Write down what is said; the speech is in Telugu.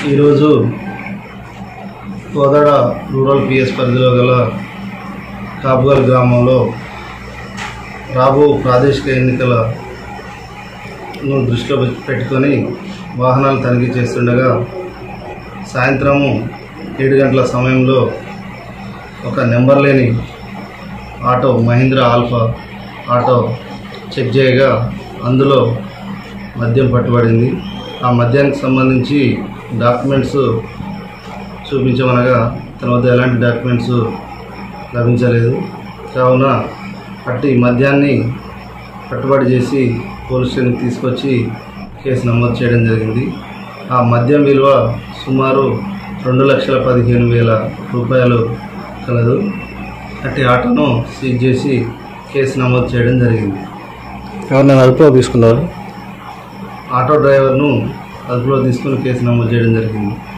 ఈరోజు కోదాడ రూరల్ పిఎస్ పరిధిలో గల కాపుగల్ గ్రామంలో రాబో ప్రాదేశిక ఎన్నికలను దృష్టిలో పెట్టుకొని వాహనాలు తనిఖీ చేస్తుండగా సాయంత్రము ఏడు గంటల సమయంలో ఒక నెంబర్ లేని auto Mahindra Alfa auto check చేయగా అందులో మద్యం పట్టుబడింది ఆ మద్యానికి సంబంధించి డాక్యుమెంట్స్ చూపించమనగా తన వద్ద ఎలాంటి డాక్యుమెంట్స్ లభించలేదు కావున అట్టి మద్యాన్ని పట్టుబడి చేసి పోలీస్ స్టేషన్కి తీసుకొచ్చి కేసు నమోదు చేయడం జరిగింది ఆ మద్యం విలువ సుమారు రెండు లక్షల పదిహేను వేల రూపాయలు కలదు అట్టి ఆటోను సీజ్ చేసి కేసు నమోదు చేయడం జరిగింది ఎవరినైనా అదుపులో తీసుకున్నారు ఆటో డ్రైవర్ను అదుపులో తీసుకుని కేసు నమోదు చేయడం జరిగింది